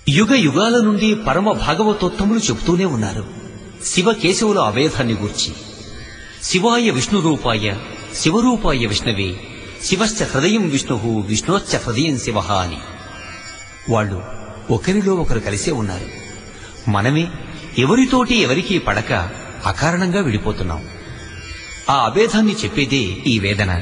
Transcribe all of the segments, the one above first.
యుగ యుగాల నుండి పరమ భాగవతోత్తములు చెబుతూనే ఉన్నారు శివ కేశవుల అవేధాన్ని గూర్చి శివాయ విష్ణు రూపాయ శివరూపాయ విష్ణవే శివశ్చ హృదయం విష్ణు విష్ణోశ్చ హృదయం శివ అని వాళ్ళు ఒకరిలో ఒకరు కలిసే ఉన్నారు మనమే ఎవరితోటి ఎవరికీ పడక అకారణంగా విడిపోతున్నాం ఆ అభేదాన్ని చెప్పేదే ఈ వేదన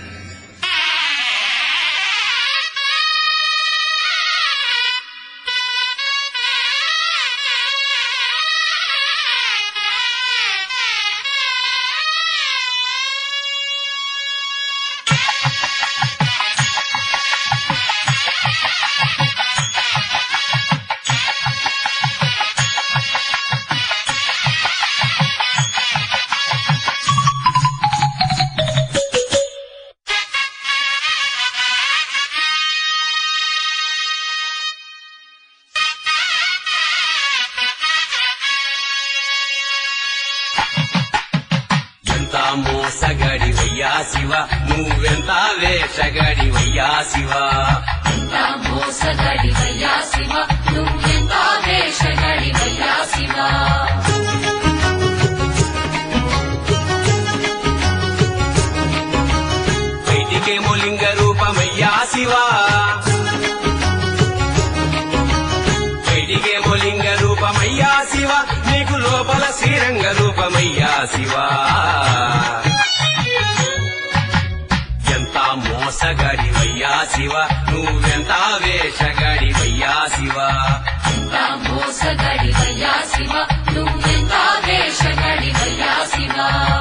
ఎంత మోసగడి వయ్యా శివ నువ్వెంత వేషగడి వయ్యా శివ ఎంత మోసగడి వయ్యా శివ నువ్వెంత వేషగడి వయ్యా శివ బయటికేమో లింగ రూపమయ్యా శివ బయటికేమో లింగ రూపమయ్యా శివ నీకు లోపల శ్రీరంగ రూపమయ్యా శివ ఎంత మోసగడి వయ్యా శివ నువ్వెంత వేషగడి వయ్యా శివ ఎంత మోసగడి వయ్యా శివ నువ్వెంత వేషగడి వయ్యా శివ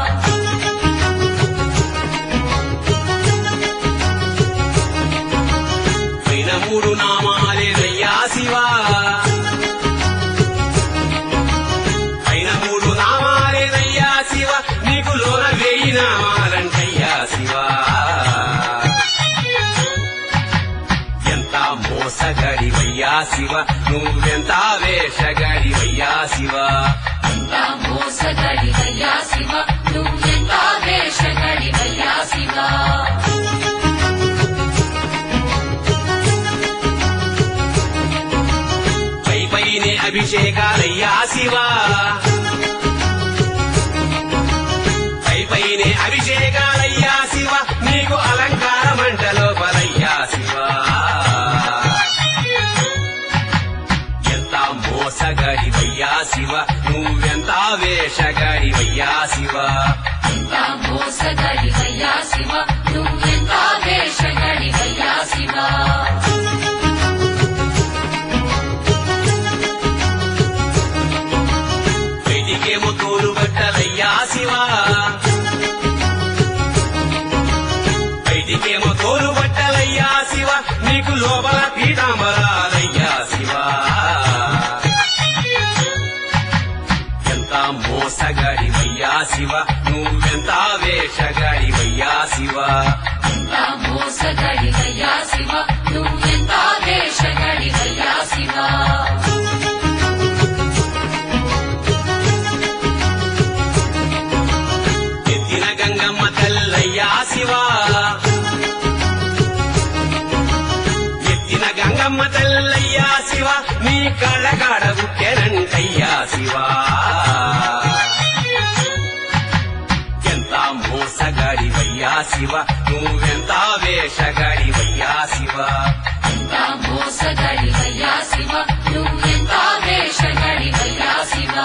పైన మూడు నామాలేనయ్యా శివ పైన మూడు నామాలేనయ్యా శివ నీకు లోన వేయి నామాలంటయ్యా శివ ఎంత మోసగడి వయ్యా శివ నువ్వెంత వేషగడి వయ్యా శివ ఎంత మోసగడి వయ్యా శివ నువ్వెంత వేషగడి వయ్యా శివ పై పైనే అభిషేకాలయ్యా శివ పై పైనే అభిషేకాలయ్యా శివ నీకు అలంకార మంటలో పలయ్యా శివ ఎంత మోసగడి వయ్యా శివ నువ్వెంత వేషగడి వయ్యా శివ ఎంత మోసగడి వయ్యా శివ నువ్వెంత వేషగడి వయ్యా శివ బయటికేమో తోలు బట్టలయ్యా శివ బయటికేమో తోలు బట్టలయ్యా శివ నీకు లోపల పీతాంబరాలయ్యా శివ ఎంత మోసగాడి వయ్యా శివ నువ్వెంత వేషగాడి వయ్యా శివ ఎంత మోసగడి వయ్యా శివ నువ్వెంత వేషగడి వయ్యా శివ ఎత్తిన గంగమ్మ తల్లయ్యా శివ ఎత్తిన గంగమ్మ తల్లయ్యా శివ నీ కళ్ళగాడ పుట్టెనంటయ్యా శివ ఎంత మోసగాడి వయ్యా శివ నువ్వెంత వేషగాడి వయ్యా శివ ఎంత మోసగడి వయ్యా శివ నువ్వెంత వేషగడి వయ్యా శివ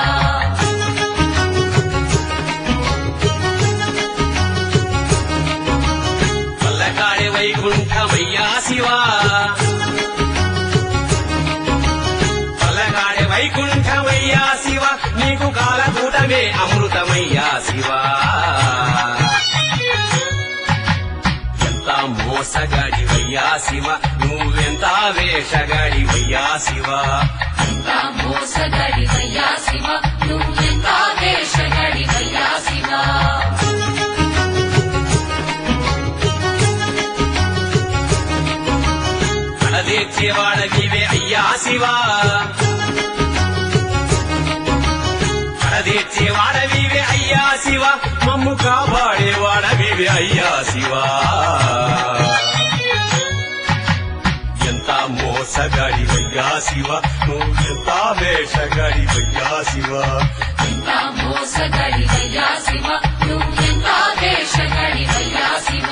పల్లకాడే వైకుంఠమయ్యా శివ పల్లకాడే వైకుంఠమయ్యా శివ నీకు కాలకూటమే అమృతమయ్యా శివ ఎంత మోసగాడి వయ్యా శివ నువ్వెంత వేషగాడి వయ్యా శివ ఎంత మోసగడి వయ్యా శివ నువ్వెంత వేషగడి వయ్యా శివ కడదేర్చేవాడ నీవే అయ్యా శివ కడదేర్చేవాడ నీవే అయ్యా శివ మమ్ము కాపాడేవాడ నీవే అయ్యా శివ ఎంత మోసగాడివయ్యా శివ నువ్వెంత వేషగాడివయ్యా శివ ఎంత మోసగడివయ్యా శివ నువ్వెంత వేషగడివయ్యా శివ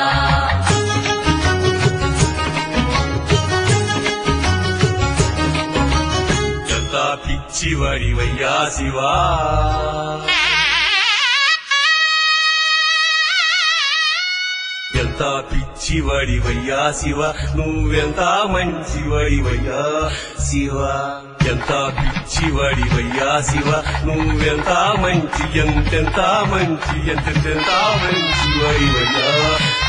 ఎంత పిచ్చివాడివయ్యా శివ ఎంత పిచ్చివాడివయ్యా శివ నువ్వెంత మంచివాడివయ్యా శివ ఎంత పిచ్చివాడివయ్యా శివ నువ్వెంత మంచి ఎంతెంత మంచి ఎంతెంత మంచివాడివయ్యా